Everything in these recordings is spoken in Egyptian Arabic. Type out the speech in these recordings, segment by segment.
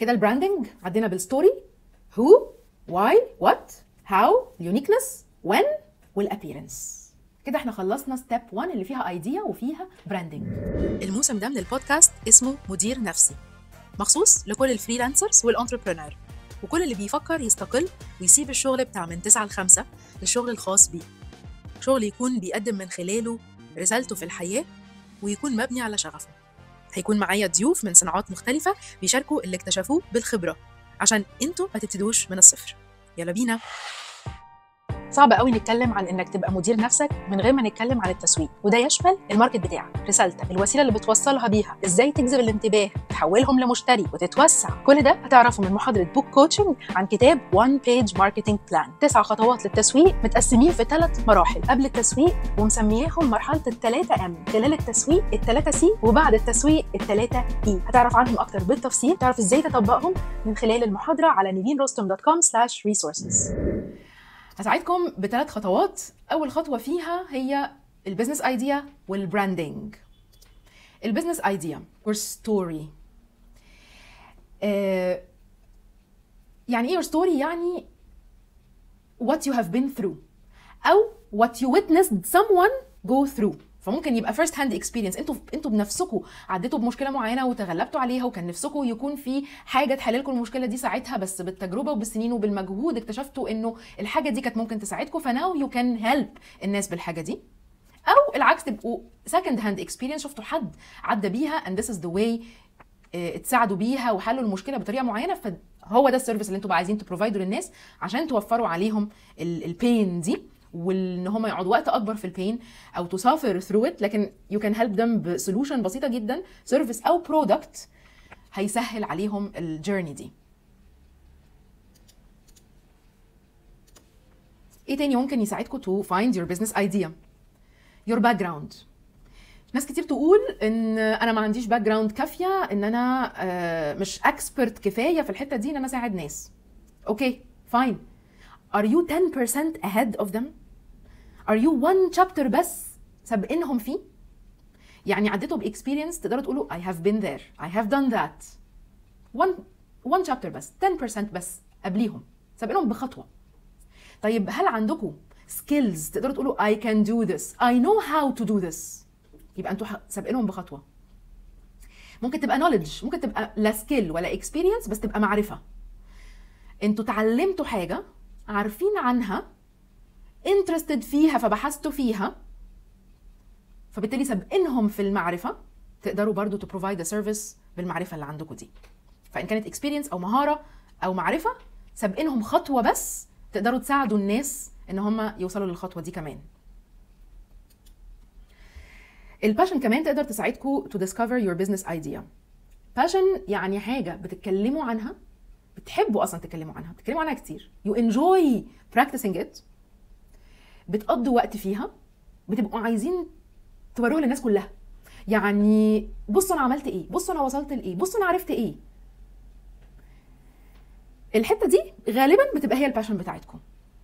كده البراندنج عدينا بالستوري هو واي وات هاو اليونيكنس وين والابييرنس كده احنا خلصنا ستيب 1 اللي فيها ايديا وفيها براندنج الموسم ده من البودكاست اسمه مدير نفسي مخصوص لكل الفريلانسرز والانتربرينور وكل اللي بيفكر يستقل ويسيب الشغل بتاع من 9 ل 5 للشغل الخاص بيه شغل يكون بيقدم من خلاله رسالته في الحياة ويكون مبني على شغفه هيكون معايا ضيوف من صناعات مختلفة بيشاركوا اللي اكتشفوه بالخبرة عشان انتوا ما تبتدوش من الصفر يلا بينا صعب قوي نتكلم عن انك تبقى مدير نفسك من غير ما نتكلم عن التسويق وده يشمل الماركت بتاعك رسالتك الوسيله اللي بتوصلها بيها ازاي تجذب الانتباه تحولهم لمشتري وتتوسع كل ده هتعرفه من محاضره بوك كوتشنج عن كتاب وان بيج ماركتنج بلان تسع خطوات للتسويق متقسمين في ثلاث مراحل قبل التسويق ومسمياهم مرحله الثلاثه ام خلال التسويق الثلاثه سي وبعد التسويق الثلاثه اي هتعرف عنهم اكتر بالتفصيل تعرف ازاي تطبقهم من خلال المحاضره على nevinrostom.com/resources هساعدكم بثلاث خطوات اول خطوه فيها هي البيزنس ايديا والبراندنج البيزنس ايديا اور ستوري يعني ايه your story يعني what you have been through او what you witnessed someone go through فممكن يبقى فيرست هاند اكسبيرينس انتوا انتوا بنفسكم عديتوا بمشكله معينه وتغلبتوا عليها وكان نفسكم يكون في حاجه تحل لكم المشكله دي ساعتها بس بالتجربه وبالسنين وبالمجهود اكتشفتوا انه الحاجه دي كانت ممكن تساعدكم فناو يو كان هيلب الناس بالحاجه دي او العكس تبقوا سكند هاند اكسبيرينس شفتوا حد عدى بيها and this is the way اه، اتساعدوا بيها وحلوا المشكله بطريقه معينه فهو ده السيرفيس اللي انتوا بقى عايزين تبروفايدوا للناس عشان توفروا عليهم البين دي وان هم يقعدوا وقت اكبر في البين او تسافر ثرو ات لكن يو كان هيلب ذم بسولوشن بسيطه جدا سيرفيس او برودكت هيسهل عليهم الجيرني دي ايه تاني ممكن يساعدكم تو فايند يور بزنس ايديا يور باك جراوند ناس كتير تقول ان انا ما عنديش باك جراوند كافيه ان انا آه، مش اكسبرت كفايه في الحته دي ان انا اساعد ناس اوكي فاين are you 10% ahead of them are you one chapter بس سابقينهم فيه يعني عديتوا باكسبيرينس تقدروا تقولوا I have been there I have done that one one chapter بس 10% بس قبليهم سابقينهم بخطوه طيب هل عندكم skills تقدروا تقولوا I can do this I know how to do this يبقى انتوا ح- سابقينهم بخطوه ممكن تبقى knowledge ممكن تبقى لا سكيل ولا experience بس تبقى معرفه انتوا اتعلمتوا حاجه عارفين عنها interested فيها فبحثتوا فيها فبالتالي سابقينهم في المعرفه تقدروا برضو to provide a service بالمعرفه اللي عندكم دي فان كانت experience او مهاره او معرفه سابقينهم خطوه بس تقدروا تساعدوا الناس ان هم يوصلوا للخطوه دي كمان الباشن كمان تقدر تساعدكم to discover your business idea passion يعني حاجه بتتكلموا عنها بتحبوا اصلا تتكلموا عنها بتتكلموا عنها كتير you enjoy practicing it بتقضوا وقت فيها بتبقوا عايزين توروها للناس كلها يعني بصوا انا عملت ايه بصوا انا وصلت لايه بصوا انا عرفت ايه الحته دي غالبا بتبقى هي الباشن بتاعتكم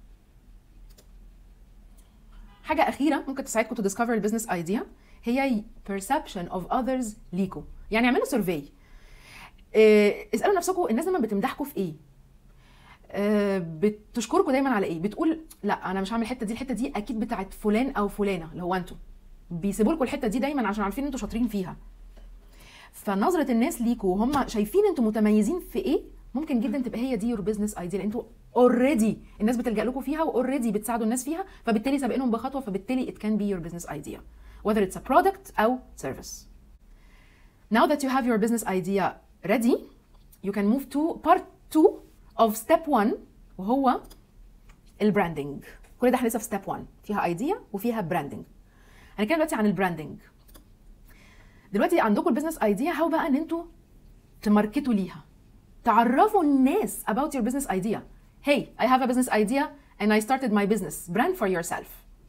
حاجه اخيره ممكن تساعدكم تو ديسكفر البيزنس ايديا هي perception of others ليكوا يعني اعملوا سيرفي اسالوا نفسكم الناس دايما بتمدحكم في ايه آه، بتشكركم دايما على ايه بتقول لا انا مش هعمل الحته دي الحته دي اكيد بتاعت فلان او فلانه اللي هو انتوا بيسيبوا لكم الحته دي دايما عشان عارفين انتوا شاطرين فيها فنظره الناس ليكوا وهم شايفين انتوا متميزين في ايه ممكن جدا تبقى هي دي يور بزنس ايديا لان انتوا اوريدي الناس بتلجا لكم فيها واوريدي بتساعدوا الناس فيها فبالتالي سابقينهم بخطوه فبالتالي it can be your business idea whether it's a product او service now that you have your business idea ready you can move to part 2 of step 1 وهو البراندنج كل ده احنا لسه في ستيب 1 فيها ايديا وفيها براندنج هنتكلم دلوقتي عن البراندنج دلوقتي عندكم البيزنس ايديا هاو بقى ان انتوا تماركتوا ليها تعرفوا الناس about your business idea hey I have a business idea and I started my business brand for yourself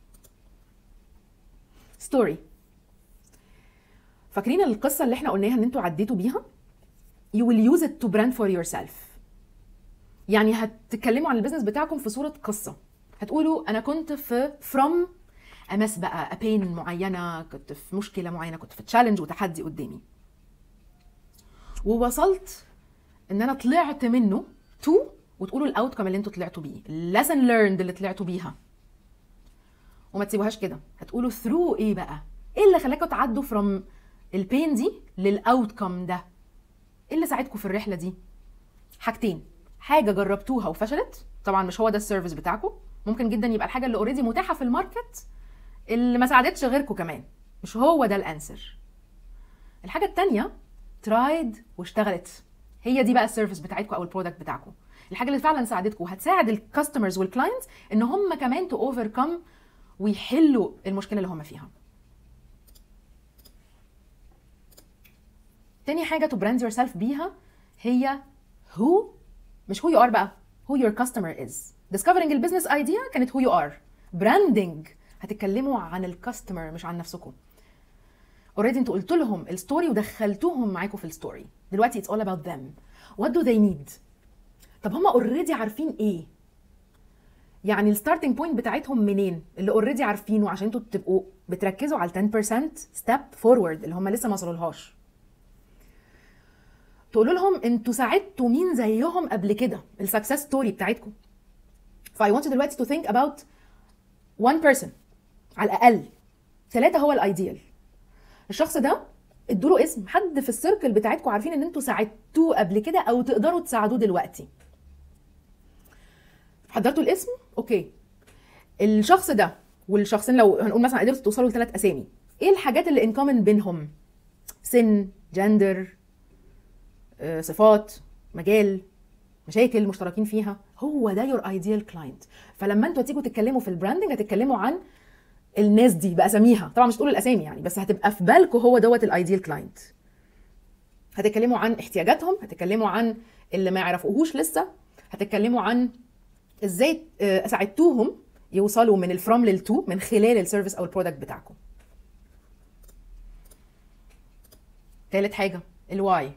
story فاكرين القصه اللي احنا قلناها ان انتوا عديتوا بيها you will use it to brand for yourself يعني هتتكلموا عن البيزنس بتاعكم في صوره قصه هتقولوا انا كنت في from امس بقى ابين معينه كنت في مشكله معينه كنت في تشالنج وتحدي قدامي ووصلت ان انا طلعت منه تو وتقولوا الاوتكم اللي انتوا طلعتوا بيه الليسن ليرند اللي طلعتوا بيها وما تسيبوهاش كده هتقولوا ثرو ايه بقى ايه اللي خلاكم تعدوا فروم البين دي للاوتكم ده ايه اللي ساعدكم في الرحله دي حاجتين حاجه جربتوها وفشلت طبعا مش هو ده السيرفيس بتاعكم ممكن جدا يبقى الحاجه اللي اوريدي متاحه في الماركت اللي ما ساعدتش غيركم كمان مش هو ده الانسر الحاجه التانية ترايد واشتغلت هي دي بقى السيرفيس بتاعتكم او البرودكت بتاعكم الحاجه اللي فعلا ساعدتكم وهتساعد الكاستمرز والكلاينتس ان هم كمان تو اوفركم ويحلوا المشكله اللي هم فيها تاني حاجه تو براند يور سيلف بيها هي who مش who you are بقى who your customer is discovering البيزنس ايديا كانت who you are branding هتتكلموا عن الكاستمر مش عن نفسكم اوريدي انتوا قلتوا لهم الستوري ودخلتوهم معاكم في الستوري دلوقتي it's all about them what do they need طب هم اوريدي عارفين ايه يعني الستارتنج بوينت بتاعتهم منين اللي اوريدي عارفينه عشان انتوا تبقوا بتركزوا على ال 10% ستيب فورورد اللي هم لسه ما وصلولهاش تقولوا لهم انتوا ساعدتوا مين زيهم قبل كده السكسس ستوري بتاعتكم فاي want دلوقتي to think about one person على الاقل ثلاثة هو الايديال الشخص ده ادوا له اسم حد في السيركل بتاعتكم عارفين ان انتوا ساعدتوه قبل كده او تقدروا تساعدوه دلوقتي حضرتوا الاسم اوكي الشخص ده والشخصين لو هنقول مثلا قدرتوا توصلوا لثلاث اسامي ايه الحاجات اللي ان كومن بينهم سن جندر صفات مجال مشاكل مشتركين فيها هو ده يور ايديال كلاينت فلما انتوا تيجوا تتكلموا في البراندنج هتتكلموا عن الناس دي باساميها طبعا مش تقولوا الاسامي يعني بس هتبقى في بالكم هو دوت الايديال كلاينت هتتكلموا عن احتياجاتهم هتتكلموا عن اللي ما يعرفوهوش لسه هتتكلموا عن ازاي آه، ساعدتوهم يوصلوا من الفروم للتو من خلال السيرفيس او البرودكت بتاعكم تالت حاجه الواي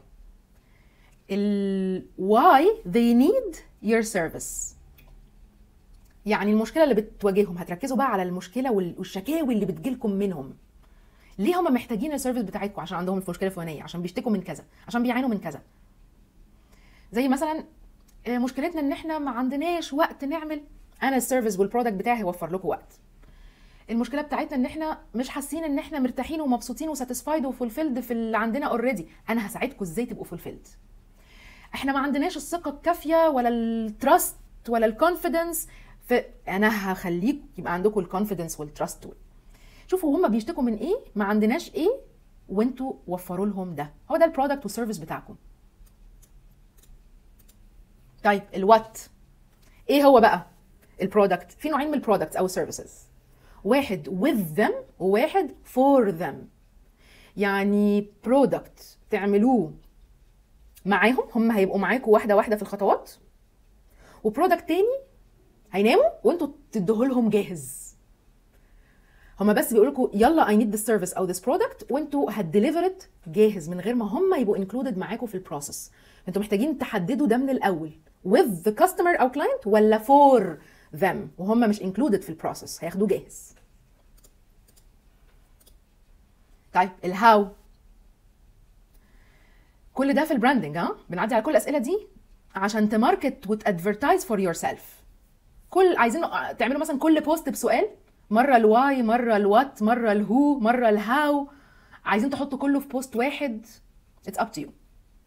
الواي they need your service يعني المشكله اللي بتواجههم هتركزوا بقى على المشكله وال- والشكاوي اللي بتجيلكم منهم ليه هم محتاجين السيرفيس بتاعتكم عشان عندهم المشكله الفلانيه عشان بيشتكوا من كذا عشان بيعانوا من كذا زي مثلا آه، مشكلتنا ان احنا ما عندناش وقت نعمل انا السيرفيس والبرودكت بتاعي هيوفر لكم وقت المشكله بتاعتنا ان احنا مش حاسين ان احنا مرتاحين ومبسوطين وساتيسفايد وفولفيلد في اللي عندنا اوريدي انا هساعدكم ازاي تبقوا فولفيلد احنا ما عندناش الثقه الكافيه ولا التراست ولا الكونفيدنس في انا هخليك يبقى عندكم الكونفيدنس والتراست دول شوفوا هم بيشتكوا من ايه ما عندناش ايه وانتوا وفروا لهم ده هو ده البرودكت والسيرفيس بتاعكم طيب الوات ايه هو بقى البرودكت في نوعين من البرودكتس او السيرفيسز واحد with them وواحد for them يعني برودكت تعملوه معاهم هم هيبقوا معاكم واحده واحده في الخطوات وبرودكت تاني هيناموا وانتوا تدوه لهم جاهز هما بس بيقولوا لكم يلا اي نيد ذس سيرفيس او ذس برودكت وانتوا هتديليفر جاهز من غير ما هم يبقوا انكلودد معاكم في البروسيس انتوا محتاجين تحددوا ده من الاول with the customer او client ولا for them وهم مش included في البروسيس هياخدوه جاهز طيب الهاو كل ده في البراندنج ها بنعدي على كل الاسئله دي عشان تماركت وتادفرتايز فور يور سيلف كل عايزين تعملوا مثلا كل بوست بسؤال مره الواي مره الوات مره الهو مره الهاو عايزين تحطوا كله في بوست واحد اتس اب تو يو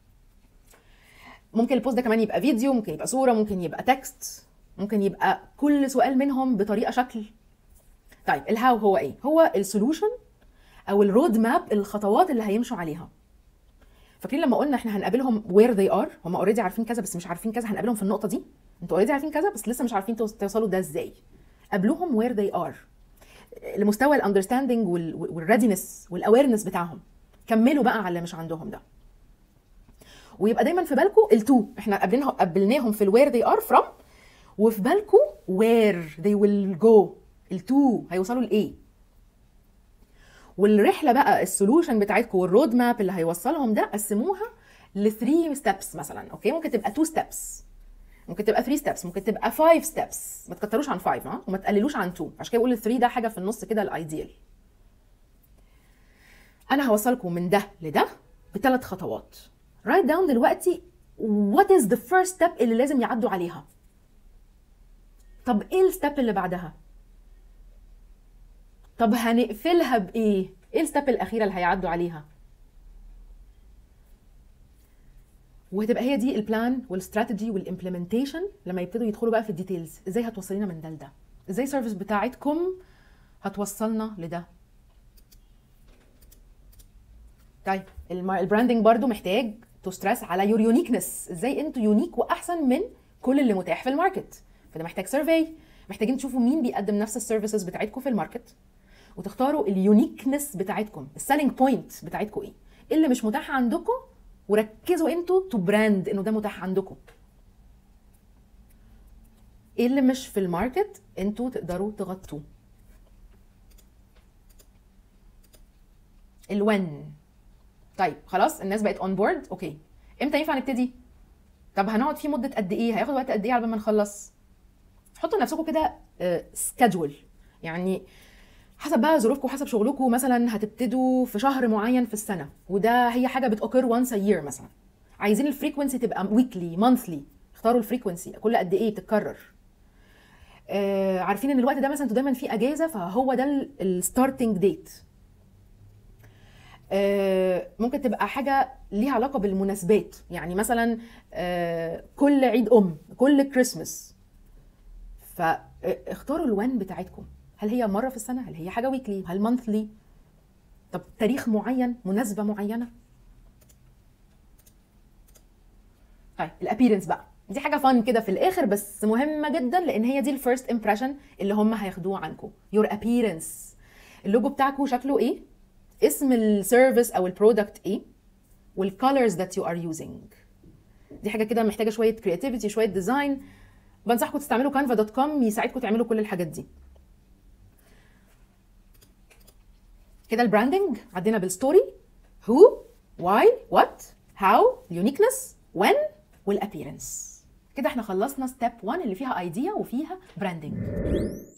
ممكن البوست ده كمان يبقى فيديو ممكن يبقى صوره ممكن يبقى تكست ممكن يبقى كل سؤال منهم بطريقه شكل طيب الهاو هو ايه هو السولوشن او الرود ماب الخطوات اللي هيمشوا عليها فاكرين لما قلنا احنا هنقابلهم وير ذي ار هم اوريدي عارفين كذا بس مش عارفين كذا هنقابلهم في النقطه دي انتوا اوريدي عارفين كذا بس لسه مش عارفين توص- توصلوا ده ازاي قابلوهم وير ذي ار لمستوى الاندرستاندنج والريدينس والاويرنس بتاعهم كملوا بقى على اللي مش عندهم ده ويبقى دايما في بالكم التو احنا قابلينهم قابلناهم في الوير ذي ار فروم وفي بالكم وير ذي ويل جو التو هيوصلوا لايه والرحله بقى السولوشن بتاعتكم والرود ماب اللي هيوصلهم ده قسموها ل 3 ستيبس مثلا اوكي ممكن تبقى 2 ستيبس ممكن تبقى 3 ستيبس ممكن تبقى 5 ستيبس ما تكتروش عن 5 ها وما تقللوش عن 2 عشان كده بقول ال 3 ده حاجه في النص كده الايديال انا هوصلكم من ده لده بثلاث خطوات رايت داون دلوقتي what is the first step اللي لازم يعدوا عليها طب ايه الستep اللي بعدها طب هنقفلها بايه ايه الستep الاخيره اللي هيعدوا عليها وهتبقى هي دي البلان والاستراتيجي والامبلمنتيشن لما يبتدوا يدخلوا بقى في الديتيلز ازاي هتوصلينا من ده لده ازاي السيرفيس بتاعتكم هتوصلنا لده طيب الم- البراندنج برضو محتاج تو ستريس على يور يونيكنس ازاي انتوا يونيك واحسن من كل اللي متاح في الماركت فده محتاج سيرفي محتاجين تشوفوا مين بيقدم نفس السيرفيسز بتاعتكم في الماركت وتختاروا اليونيكنس بتاعتكم السيلينج بوينت بتاعتكم ايه إيه اللي مش متاح عندكم وركزوا انتوا تو براند انه ده متاح عندكم ايه اللي مش في الماركت انتوا تقدروا تغطوه الون طيب خلاص الناس بقت اون بورد اوكي امتى ينفع نبتدي طب هنقعد فيه مده قد ايه هياخد وقت قد ايه على ما نخلص حطوا لنفسكم كده سكادجول يعني حسب بقى ظروفكم وحسب شغلكم مثلا هتبتدوا في شهر معين في السنه وده هي حاجه بتوكر وانس ا يير مثلا عايزين الفريكونسي تبقى ويكلي مانثلي اختاروا الفريكونسي كل قد ايه بتتكرر آه عارفين ان الوقت ده مثلا انتوا دايما في اجازه فهو ده الستارتنج ديت آه، ممكن تبقى حاجه ليها علاقه بالمناسبات يعني مثلا آه، كل عيد ام كل كريسماس فاختاروا الوان بتاعتكم هل هي مره في السنه هل هي حاجه ويكلي هل مانثلي طب تاريخ معين مناسبه معينه طيب الابيرنس بقى دي حاجه فن كده في الاخر بس مهمه جدا لان هي دي الفيرست امبريشن اللي هم هياخدوه عنكم يور ابيرنس اللوجو بتاعكم شكله ايه اسم السيرفيس او البرودكت ايه والكالرز ذات يو ار يوزنج دي حاجه كده محتاجه شويه كرياتيفيتي شويه ديزاين بنصحكم تستعملوا كانفا دوت كوم يساعدكم تعملوا كل الحاجات دي كده البراندنج عدينا بالستوري هو واي وات هاو اليونيكنس وين والابييرنس كده احنا خلصنا ستيب 1 اللي فيها ايديا وفيها براندنج